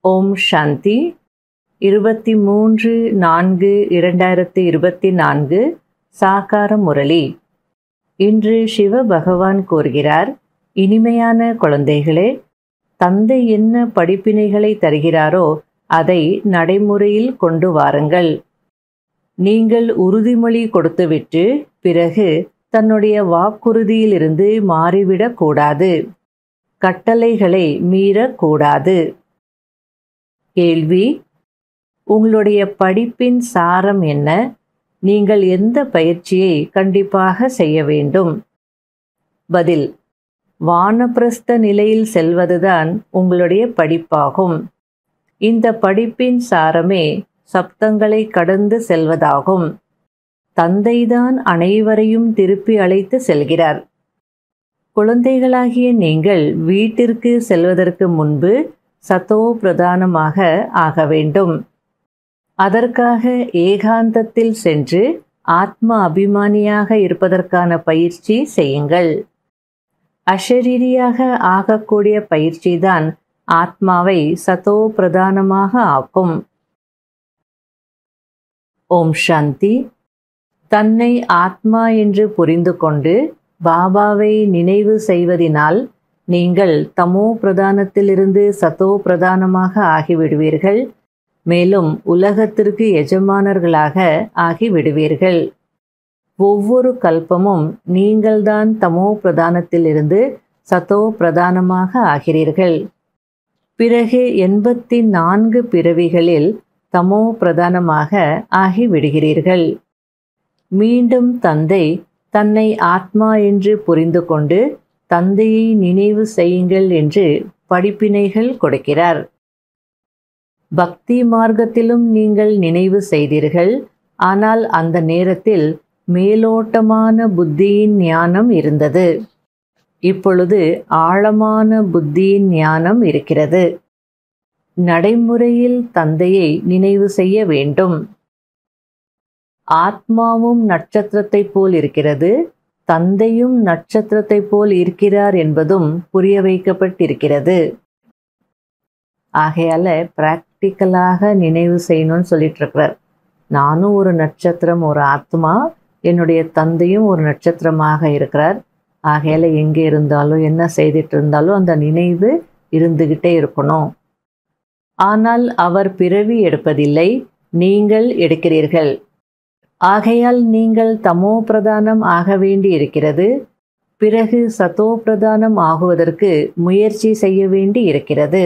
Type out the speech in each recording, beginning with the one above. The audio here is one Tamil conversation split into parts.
ஓம் சாந்தி இருபத்தி மூன்று நான்கு இரண்டாயிரத்தி இருபத்தி நான்கு சாகார முரளி இன்று சிவ பகவான் கூறுகிறார் இனிமையான குழந்தைகளே தந்தை என்ன படிப்பினைகளை தருகிறாரோ அதை நடைமுறையில் கொண்டு வாருங்கள் நீங்கள் உறுதிமொழி கொடுத்துவிட்டு பிறகு தன்னுடைய வாக்குறுதியிலிருந்து மாறிவிடக் கூடாது கட்டளைகளை மீறக்கூடாது கேள்வி உங்களுடைய படிப்பின் சாரம் என்ன நீங்கள் எந்த பயிற்சியை கண்டிப்பாக செய்ய வேண்டும் பதில் வானப்பிரஸ்த நிலையில் செல்வதுதான் உங்களுடைய படிப்பாகும் இந்த படிப்பின் சாரமே சப்தங்களை கடந்து செல்வதாகும் தந்தைதான் அனைவரையும் திருப்பி அழைத்து செல்கிறார் குழந்தைகளாகிய நீங்கள் வீட்டிற்கு செல்வதற்கு முன்பு சத்தோ பிரதானமாக ஆக வேண்டும் அதற்காக ஏகாந்தத்தில் சென்று ஆத்ம அபிமானியாக இருப்பதற்கான பயிற்சி செய்யுங்கள் அஷரீரியாக ஆகக்கூடிய பயிற்சிதான் ஆத்மாவை சத்தோ பிரதானமாக ஆக்கும் ஓம் சாந்தி தன்னை ஆத்மா என்று புரிந்து கொண்டு பாபாவை நினைவு செய்வதினால் நீங்கள் தமோ பிரதானத்திலிருந்து சத்தோ பிரதானமாக ஆகிவிடுவீர்கள் மேலும் உலகத்திற்கு எஜமானர்களாக ஆகிவிடுவீர்கள் ஒவ்வொரு கல்பமும் நீங்கள்தான் தமோ பிரதானத்திலிருந்து சத்தோ பிரதானமாக ஆகிறீர்கள் பிறகு எண்பத்தி நான்கு பிறவிகளில் தமோ பிரதானமாக ஆகிவிடுகிறீர்கள் மீண்டும் தந்தை தன்னை ஆத்மா என்று புரிந்து கொண்டு தந்தையை நினைவு செய்யுங்கள் என்று படிப்பினைகள் கொடுக்கிறார் பக்தி மார்க்கத்திலும் நீங்கள் நினைவு செய்தீர்கள் ஆனால் அந்த நேரத்தில் மேலோட்டமான புத்தியின் ஞானம் இருந்தது இப்பொழுது ஆழமான புத்தியின் ஞானம் இருக்கிறது நடைமுறையில் தந்தையை நினைவு செய்ய வேண்டும் ஆத்மாவும் நட்சத்திரத்தைப் போல் இருக்கிறது தந்தையும் நட்சத்திரத்தைப் போல் இருக்கிறார் என்பதும் புரிய வைக்கப்பட்டிருக்கிறது ஆகையால பிராக்டிக்கலாக நினைவு செய்யணும்னு சொல்லிட்டு இருக்கிறார் நானும் ஒரு நட்சத்திரம் ஒரு ஆத்மா என்னுடைய தந்தையும் ஒரு நட்சத்திரமாக இருக்கிறார் ஆகையால எங்கே இருந்தாலும் என்ன செய்துட்டு இருந்தாலும் அந்த நினைவு இருந்துகிட்டே இருக்கணும் ஆனால் அவர் பிறவி எடுப்பதில்லை நீங்கள் எடுக்கிறீர்கள் ஆகையால் நீங்கள் தமோ பிரதானம் ஆக வேண்டி இருக்கிறது பிறகு சத்தோ பிரதானம் ஆகுவதற்கு முயற்சி செய்ய வேண்டி இருக்கிறது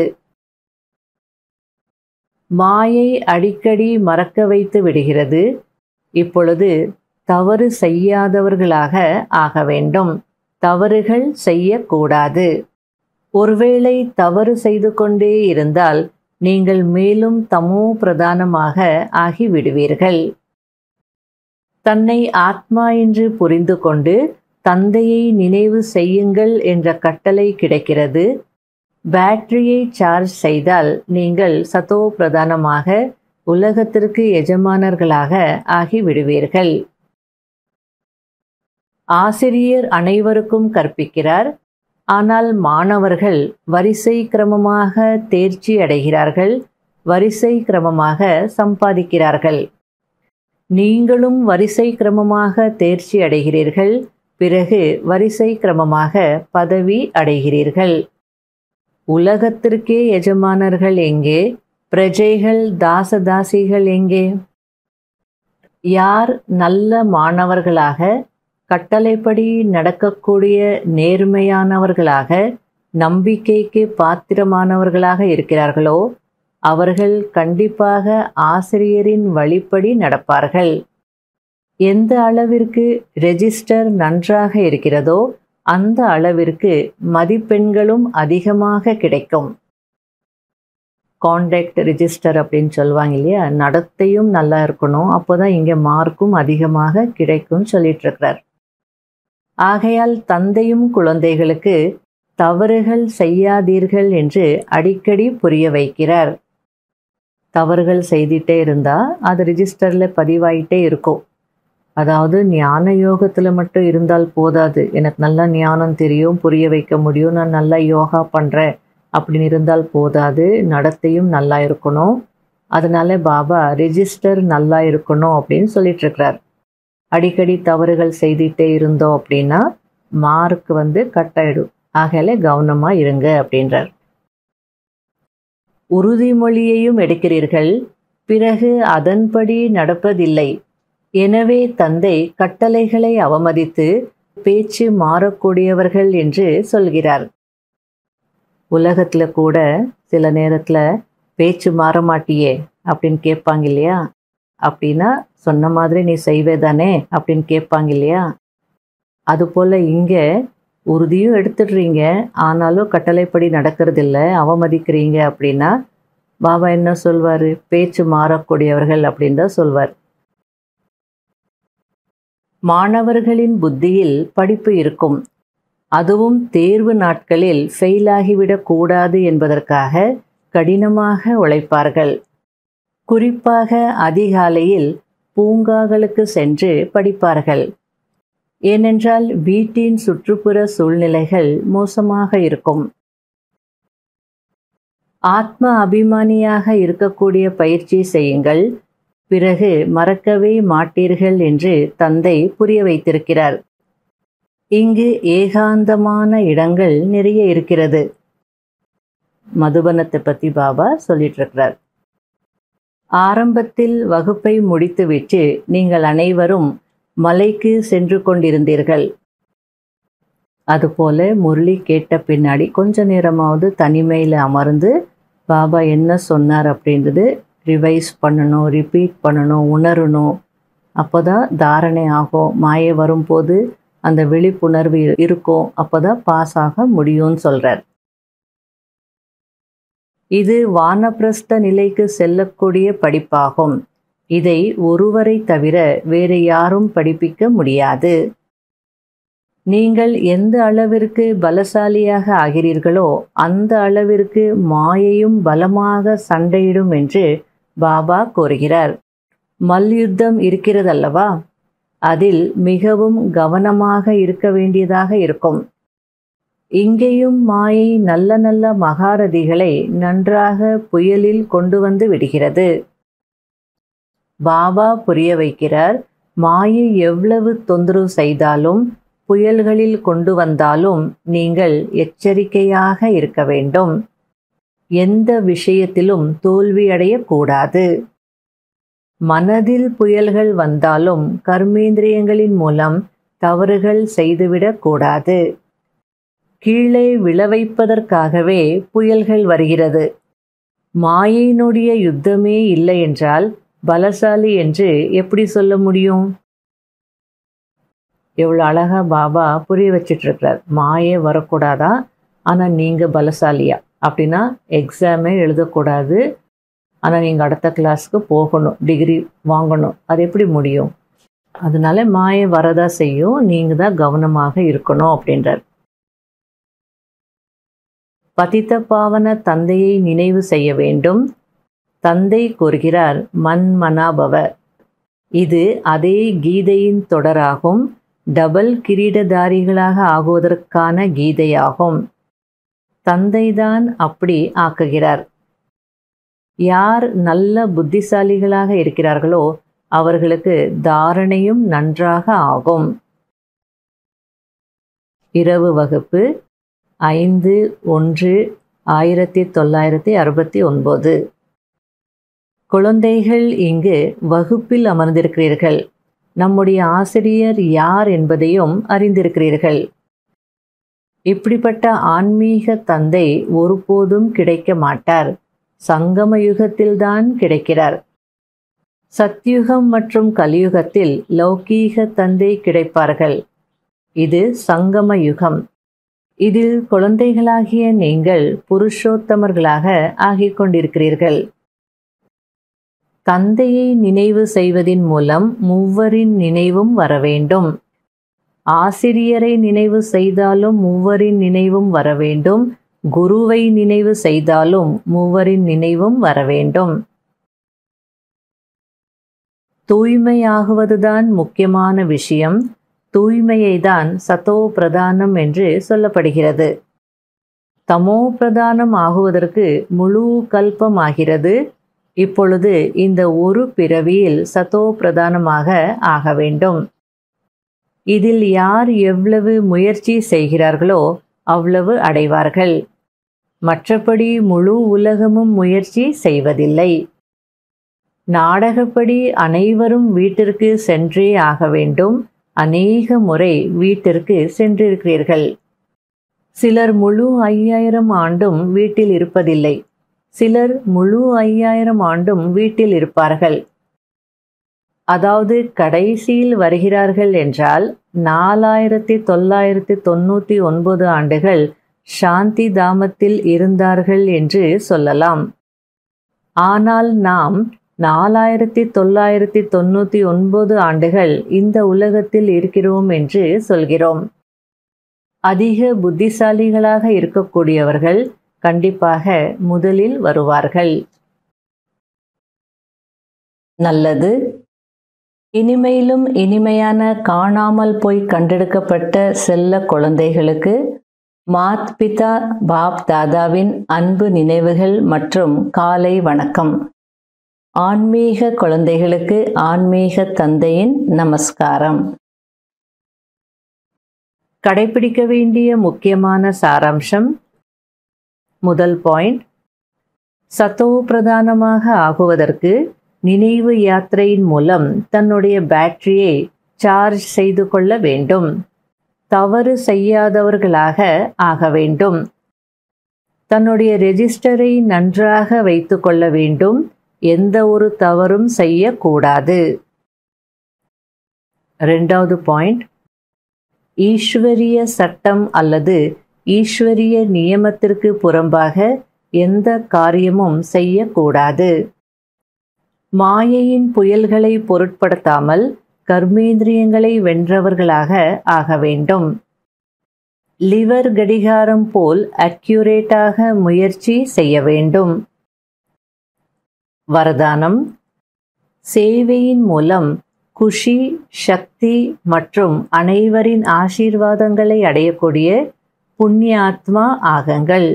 மாயை அடிக்கடி மறக்க வைத்து விடுகிறது இப்பொழுது தவறு செய்யாதவர்களாக ஆக வேண்டும் தவறுகள் செய்யக்கூடாது ஒருவேளை தவறு செய்து கொண்டே இருந்தால் நீங்கள் மேலும் தமோ பிரதானமாக ஆகிவிடுவீர்கள் தன்னை ஆத்மா என்று புரிந்து கொண்டு தந்தையை நினைவு செய்யுங்கள் என்ற கட்டளை கிடைக்கிறது பேட்டரியை சார்ஜ் செய்தால் நீங்கள் சத்தோ பிரதானமாக உலகத்திற்கு எஜமானர்களாக ஆகிவிடுவீர்கள் ஆசிரியர் அனைவருக்கும் கற்பிக்கிறார் ஆனால் மாணவர்கள் வரிசை கிரமமாக தேர்ச்சி அடைகிறார்கள் வரிசை கிரமமாக சம்பாதிக்கிறார்கள் நீங்களும் வரிசை கிரமமாக தேர்ச்சி அடைகிறீர்கள் பிறகு வரிசை கிரமமாக பதவி அடைகிறீர்கள் உலகத்திற்கே எஜமானர்கள் எங்கே பிரஜைகள் தாசதாசிகள் எங்கே யார் நல்ல மாணவர்களாக கட்டளைப்படி நடக்கக்கூடிய நேர்மையானவர்களாக நம்பிக்கைக்கு பாத்திரமானவர்களாக இருக்கிறார்களோ அவர்கள் கண்டிப்பாக ஆசிரியரின் வழிப்படி நடப்பார்கள் எந்த அளவிற்கு ரெஜிஸ்டர் நன்றாக இருக்கிறதோ அந்த அளவிற்கு மதிப்பெண்களும் அதிகமாக கிடைக்கும் கான்டாக்ட் ரிஜிஸ்டர் அப்படின்னு சொல்லுவாங்க இல்லையா நடத்தையும் நல்லா இருக்கணும் அப்போதான் இங்கே மார்க்கும் அதிகமாக கிடைக்கும்னு சொல்லிட்டு இருக்கிறார் ஆகையால் தந்தையும் குழந்தைகளுக்கு தவறுகள் செய்யாதீர்கள் என்று அடிக்கடி புரிய வைக்கிறார் தவறுகள் செய்துட்டே இருந்தால் அது ரிஜிஸ்டரில் பதிவாயிட்டே இருக்கும் அதாவது ஞான யோகத்தில் மட்டும் இருந்தால் போதாது எனக்கு நல்லா ஞானம் தெரியும் புரிய வைக்க முடியும் நான் நல்லா யோகா பண்ணுறேன் அப்படின்னு இருந்தால் போதாது நடத்தையும் நல்லா இருக்கணும் அதனால பாபா ரெஜிஸ்டர் நல்லா இருக்கணும் அப்படின்னு சொல்லிட்டு இருக்கிறார் அடிக்கடி தவறுகள் செய்துட்டே இருந்தோம் அப்படின்னா மார்க் வந்து கட் ஆயிடும் ஆகல கவனமா இருங்க அப்படின்றார் உறுதிமொழியையும் எடுக்கிறீர்கள் பிறகு அதன்படி நடப்பதில்லை எனவே தந்தை கட்டளைகளை அவமதித்து பேச்சு மாறக்கூடியவர்கள் என்று சொல்கிறார் உலகத்துல கூட சில நேரத்துல பேச்சு மாற மாட்டியே அப்படின்னு கேட்பாங்க இல்லையா அப்படின்னா சொன்ன மாதிரி நீ செய்வே தானே அப்படின்னு கேட்பாங்க இல்லையா அதுபோல இங்க உறுதியும் எடுத்துடுறீங்க ஆனாலும் கட்டளைப்படி நடக்கிறதில்ல அவமதிக்கிறீங்க அப்படின்னா பாபா என்ன சொல்வாரு பேச்சு மாறக்கூடியவர்கள் அப்படின்னு தான் சொல்வார் மாணவர்களின் புத்தியில் படிப்பு இருக்கும் அதுவும் தேர்வு நாட்களில் ஃபெயிலாகிவிடக் கூடாது என்பதற்காக கடினமாக உழைப்பார்கள் குறிப்பாக அதிகாலையில் பூங்காகளுக்கு சென்று படிப்பார்கள் ஏனென்றால் வீட்டின் சுற்றுப்புற சூழ்நிலைகள் மோசமாக இருக்கும் ஆத்ம அபிமானியாக இருக்கக்கூடிய பயிற்சி செய்யுங்கள் பிறகு மறக்கவே மாட்டீர்கள் என்று தந்தை புரிய வைத்திருக்கிறார் இங்கு ஏகாந்தமான இடங்கள் நிறைய இருக்கிறது மதுபனத்தை பத்தி பாபா சொல்லிட்டு இருக்கிறார் ஆரம்பத்தில் வகுப்பை முடித்துவிட்டு நீங்கள் அனைவரும் மலைக்கு சென்று கொண்டிருந்தீர்கள் அதுபோல முரளி கேட்ட பின்னாடி கொஞ்ச நேரமாவது தனிமையில் அமர்ந்து பாபா என்ன சொன்னார் அப்படின்றது ரிவைஸ் பண்ணணும் ரிப்பீட் பண்ணணும் உணரணும் அப்போதான் தாரணை ஆகும் மாயை வரும்போது அந்த விழிப்புணர்வு இருக்கும் அப்போதான் பாஸ் ஆக முடியும்னு சொல்றார் இது வானப்பிரஸ்த நிலைக்கு செல்லக்கூடிய படிப்பாகும் இதை ஒருவரை தவிர வேறு யாரும் படிப்பிக்க முடியாது நீங்கள் எந்த அளவிற்கு பலசாலியாக ஆகிறீர்களோ அந்த அளவிற்கு மாயையும் பலமாக சண்டையிடும் என்று பாபா கூறுகிறார் மல்யுத்தம் இருக்கிறதல்லவா அதில் மிகவும் கவனமாக இருக்க வேண்டியதாக இருக்கும் இங்கேயும் மாயை நல்ல நல்ல மகாரதிகளை நன்றாக புயலில் கொண்டு வந்து விடுகிறது பாபா புரிய வைக்கிறார் மாயை எவ்வளவு தொந்தரவு செய்தாலும் புயல்களில் கொண்டு வந்தாலும் நீங்கள் எச்சரிக்கையாக இருக்க வேண்டும் எந்த விஷயத்திலும் தோல்வியடையக்கூடாது மனதில் புயல்கள் வந்தாலும் கர்மேந்திரியங்களின் மூலம் தவறுகள் செய்துவிடக் கூடாது கீழே விழவைப்பதற்காகவே புயல்கள் வருகிறது மாயினுடைய யுத்தமே இல்லை என்றால் பலசாலி என்று எப்படி சொல்ல முடியும் எவ்வளோ அழகா பாபா புரிய வச்சிட்டு இருக்கிறார் மாயே வரக்கூடாதா ஆனால் நீங்கள் பலசாலியா அப்படின்னா எக்ஸாமே எழுதக்கூடாது ஆனால் நீங்கள் அடுத்த கிளாஸ்க்கு போகணும் டிகிரி வாங்கணும் அது எப்படி முடியும் அதனால மாயை வரதா செய்யும் நீங்கள் தான் கவனமாக இருக்கணும் அப்படின்றார் பதித்த பாவன தந்தையை நினைவு செய்ய வேண்டும் தந்தை கூறுகிறார் மன் மனாபவ இது அதே கீதையின் தொடராகும் டபுள் கிரீடதாரிகளாக ஆகுவதற்கான கீதையாகும் தந்தைதான் அப்படி ஆக்குகிறார் யார் நல்ல புத்திசாலிகளாக இருக்கிறார்களோ அவர்களுக்கு தாரணையும் நன்றாக ஆகும் இரவு வகுப்பு ஐந்து ஒன்று ஆயிரத்தி தொள்ளாயிரத்தி அறுபத்தி ஒன்பது குழந்தைகள் இங்கு வகுப்பில் அமர்ந்திருக்கிறீர்கள் நம்முடைய ஆசிரியர் யார் என்பதையும் அறிந்திருக்கிறீர்கள் இப்படிப்பட்ட ஆன்மீக தந்தை ஒருபோதும் கிடைக்க மாட்டார் சங்கம யுகத்தில்தான் கிடைக்கிறார் சத்யுகம் மற்றும் கலியுகத்தில் லௌகீக தந்தை கிடைப்பார்கள் இது சங்கம யுகம் இதில் குழந்தைகளாகிய நீங்கள் புருஷோத்தமர்களாக ஆகிக் கொண்டிருக்கிறீர்கள் தந்தையை நினைவு செய்வதின் மூலம் மூவரின் நினைவும் வர வேண்டும் ஆசிரியரை நினைவு செய்தாலும் மூவரின் நினைவும் வர வேண்டும் குருவை நினைவு செய்தாலும் மூவரின் நினைவும் வர வேண்டும் தூய்மையாகுவதுதான் முக்கியமான விஷயம் தூய்மையை தான் சத்தோ பிரதானம் என்று சொல்லப்படுகிறது தமோ பிரதானம் ஆகுவதற்கு முழு கல்பம் ஆகிறது இப்பொழுது இந்த ஒரு பிறவியில் சதோ பிரதானமாக ஆக வேண்டும் இதில் யார் எவ்வளவு முயற்சி செய்கிறார்களோ அவ்வளவு அடைவார்கள் மற்றபடி முழு உலகமும் முயற்சி செய்வதில்லை நாடகப்படி அனைவரும் வீட்டிற்கு சென்றே ஆக வேண்டும் அநேக முறை வீட்டிற்கு சென்றிருக்கிறீர்கள் சிலர் முழு ஐயாயிரம் ஆண்டும் வீட்டில் இருப்பதில்லை சிலர் முழு ஐயாயிரம் ஆண்டும் வீட்டில் இருப்பார்கள் அதாவது கடைசியில் வருகிறார்கள் என்றால் நாலாயிரத்தி தொள்ளாயிரத்தி தொண்ணூற்றி ஒன்பது ஆண்டுகள் சாந்தி தாமத்தில் இருந்தார்கள் என்று சொல்லலாம் ஆனால் நாம் நாலாயிரத்தி தொள்ளாயிரத்தி தொண்ணூற்றி ஒன்பது ஆண்டுகள் இந்த உலகத்தில் இருக்கிறோம் என்று சொல்கிறோம் அதிக புத்திசாலிகளாக இருக்கக்கூடியவர்கள் கண்டிப்பாக முதலில் வருவார்கள் நல்லது இனிமையிலும் இனிமையான காணாமல் போய் கண்டெடுக்கப்பட்ட செல்ல குழந்தைகளுக்கு மாத் பிதா பாப் தாதாவின் அன்பு நினைவுகள் மற்றும் காலை வணக்கம் ஆன்மீக குழந்தைகளுக்கு ஆன்மீக தந்தையின் நமஸ்காரம் கடைபிடிக்க வேண்டிய முக்கியமான சாராம்சம் முதல் பாயிண்ட் சத்தோ பிரதானமாக ஆகுவதற்கு நினைவு யாத்திரையின் மூலம் தன்னுடைய பேட்டரியை சார்ஜ் செய்து கொள்ள வேண்டும் தவறு செய்யாதவர்களாக ஆக வேண்டும் தன்னுடைய ரெஜிஸ்டரை நன்றாக வைத்து கொள்ள வேண்டும் எந்த ஒரு தவறும் செய்யக்கூடாது ரெண்டாவது பாயிண்ட் ஈஸ்வரிய சட்டம் அல்லது ஈஸ்வரிய நியமத்திற்கு புறம்பாக எந்த காரியமும் செய்யக்கூடாது மாயையின் புயல்களை பொருட்படுத்தாமல் கர்மேந்திரியங்களை வென்றவர்களாக ஆக வேண்டும் லிவர் கடிகாரம் போல் அக்யூரேட்டாக முயற்சி செய்ய வேண்டும் வரதானம் சேவையின் மூலம் குஷி சக்தி மற்றும் அனைவரின் ஆசீர்வாதங்களை அடையக்கூடிய புண்ணியாத்மா ஆகங்கள்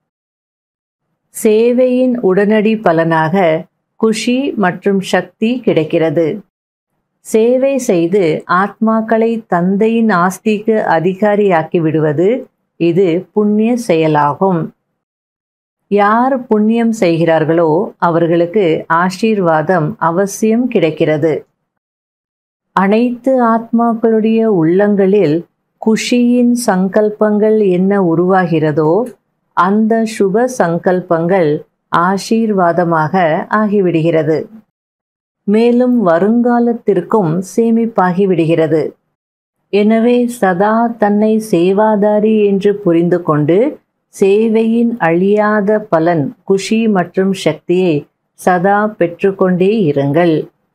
சேவையின் உடனடி பலனாக குஷி மற்றும் சக்தி கிடைக்கிறது சேவை செய்து ஆத்மாக்களை தந்தையின் ஆஸ்திக்கு அதிகாரியாக்கி விடுவது இது புண்ணிய செயலாகும் யார் புண்ணியம் செய்கிறார்களோ அவர்களுக்கு ஆசீர்வாதம் அவசியம் கிடைக்கிறது அனைத்து ஆத்மாக்களுடைய உள்ளங்களில் குஷியின் சங்கல்பங்கள் என்ன உருவாகிறதோ அந்த சுப சங்கல்பங்கள் ஆசீர்வாதமாக ஆகிவிடுகிறது மேலும் வருங்காலத்திற்கும் சேமிப்பாகிவிடுகிறது எனவே சதா தன்னை சேவாதாரி என்று புரிந்து கொண்டு சேவையின் அழியாத பலன் குஷி மற்றும் சக்தியை சதா பெற்றுக்கொண்டே இருங்கள்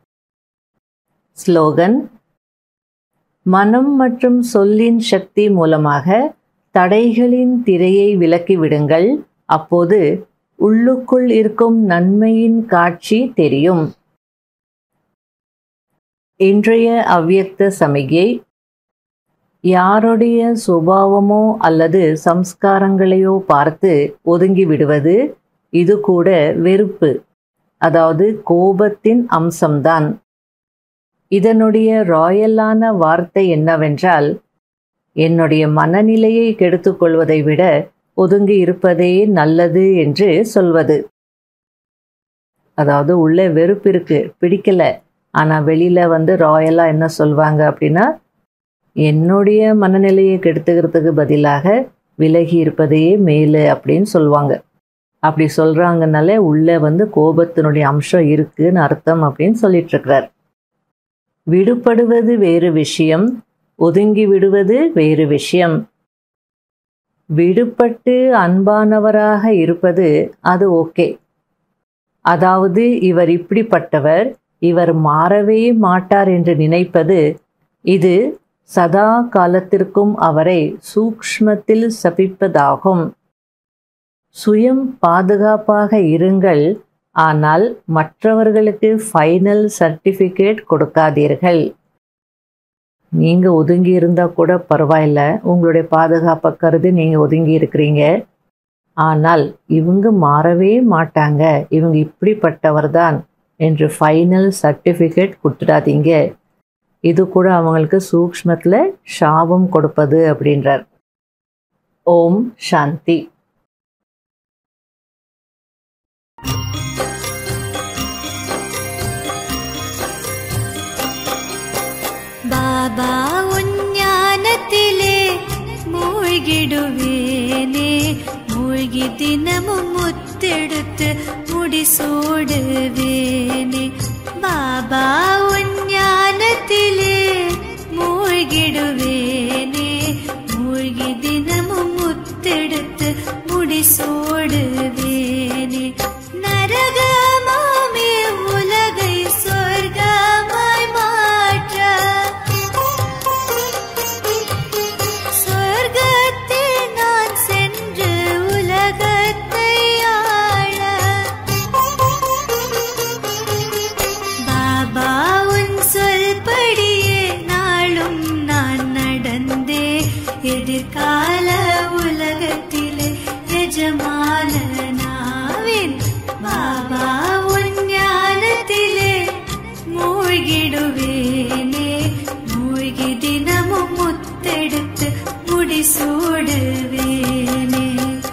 ஸ்லோகன் மனம் மற்றும் சொல்லின் சக்தி மூலமாக தடைகளின் திரையை விலக்கிவிடுங்கள் அப்போது உள்ளுக்குள் இருக்கும் நன்மையின் காட்சி தெரியும் இன்றைய அவ்வியக்த சமிகை யாருடைய சுபாவமோ அல்லது சம்ஸ்காரங்களையோ பார்த்து ஒதுங்கி விடுவது இது கூட வெறுப்பு அதாவது கோபத்தின் அம்சம்தான் இதனுடைய ராயலான வார்த்தை என்னவென்றால் என்னுடைய மனநிலையை கெடுத்துக்கொள்வதை விட ஒதுங்கி இருப்பதே நல்லது என்று சொல்வது அதாவது உள்ள வெறுப்பு இருக்கு பிடிக்கல ஆனால் வெளியில் வந்து ராயலாக என்ன சொல்வாங்க அப்படின்னா என்னுடைய மனநிலையை கெடுத்துக்கிறதுக்கு பதிலாக விலகி இருப்பதே மேலு அப்படின்னு சொல்லுவாங்க அப்படி சொல்கிறாங்கனாலே உள்ளே வந்து கோபத்தினுடைய அம்சம் இருக்குன்னு அர்த்தம் அப்படின்னு சொல்லிட்டு இருக்கிறார் விடுபடுவது வேறு விஷயம் ஒதுங்கி விடுவது வேறு விஷயம் விடுபட்டு அன்பானவராக இருப்பது அது ஓகே அதாவது இவர் இப்படிப்பட்டவர் இவர் மாறவே மாட்டார் என்று நினைப்பது இது சதா காலத்திற்கும் அவரை சூக்ஷ்மத்தில் சபிப்பதாகும் சுயம் பாதுகாப்பாக இருங்கள் ஆனால் மற்றவர்களுக்கு ஃபைனல் சர்டிஃபிகேட் கொடுக்காதீர்கள் நீங்கள் ஒதுங்கி இருந்தால் கூட பரவாயில்ல உங்களுடைய பாதுகாப்பை கருதி நீங்கள் ஒதுங்கி இருக்கிறீங்க ஆனால் இவங்க மாறவே மாட்டாங்க இவங்க இப்படிப்பட்டவர் தான் என்று ஃபைனல் சர்டிஃபிகேட் கொடுத்துடாதீங்க இது கூட அவங்களுக்கு சூக்ஷ்மத்தில் சாபம் கொடுப்பது அப்படின்றார் ஓம் சாந்தி ബാബാ ഉഞ്ഞാനത്തിലെ മൂഴ്കിടുവേനെ മൂഴ്കി ദിനമും മുത്തെടുത്ത് മുടിസൂടുവേനെ ബാബാ ഉഞ്ഞാനത്തിലെ മൂഴ്കിടുവേനെ മൂഴ്കി ദിനമും മുത്തെടുത്ത് முடிசூடுவேனே நரகமாமே உலகை சொர்க்கமாய் மாற்ற சொர்க்கத்தில் நான் சென்று உலகத்தை ஆள பாபா உன் சொல்படியே நாளும் நான் நடந்தே எதிர்கால உலகத்திலே எஜமானனாவேன் பாபா உன் ஞானத்திலே மூழ்கிடுவேனே மூழ்கி தினமும் முத்தெடுத்து முடிசூடுவேனே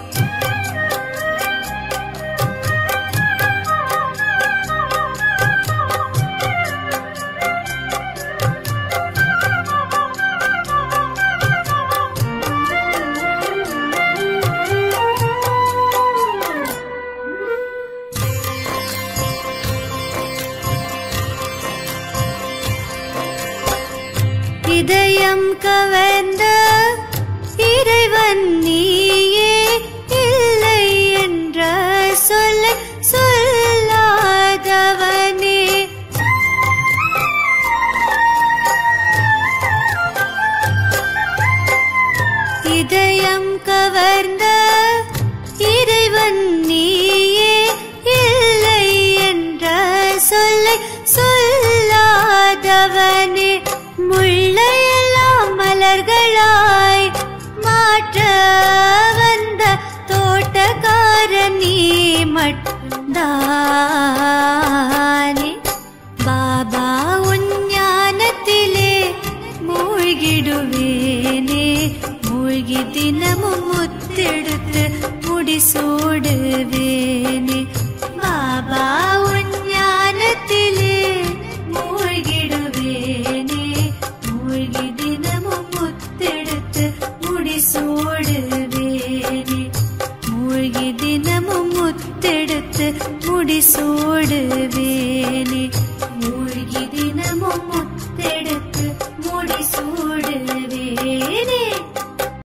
இதயம் கவர்ந்த இறைவன் நீயே இல்லை என்ற சொல்ல சொல்லாதவனே இதயம் கவர்ந்த இறைவன் நீயே இல்லை என்ற சொல்லை சொல்லாதவனே முள்ளையெல்லாம் மலர்களாய் மாற்ற வந்த தோட்டக்காரன் நீ மட்டும்தானே பாபா உன் ஞானத்திலே மூழ்கிடுவேனே மூழ்கி தினமும் முத்தெடுத்து முடிசூடுவேனே பாபா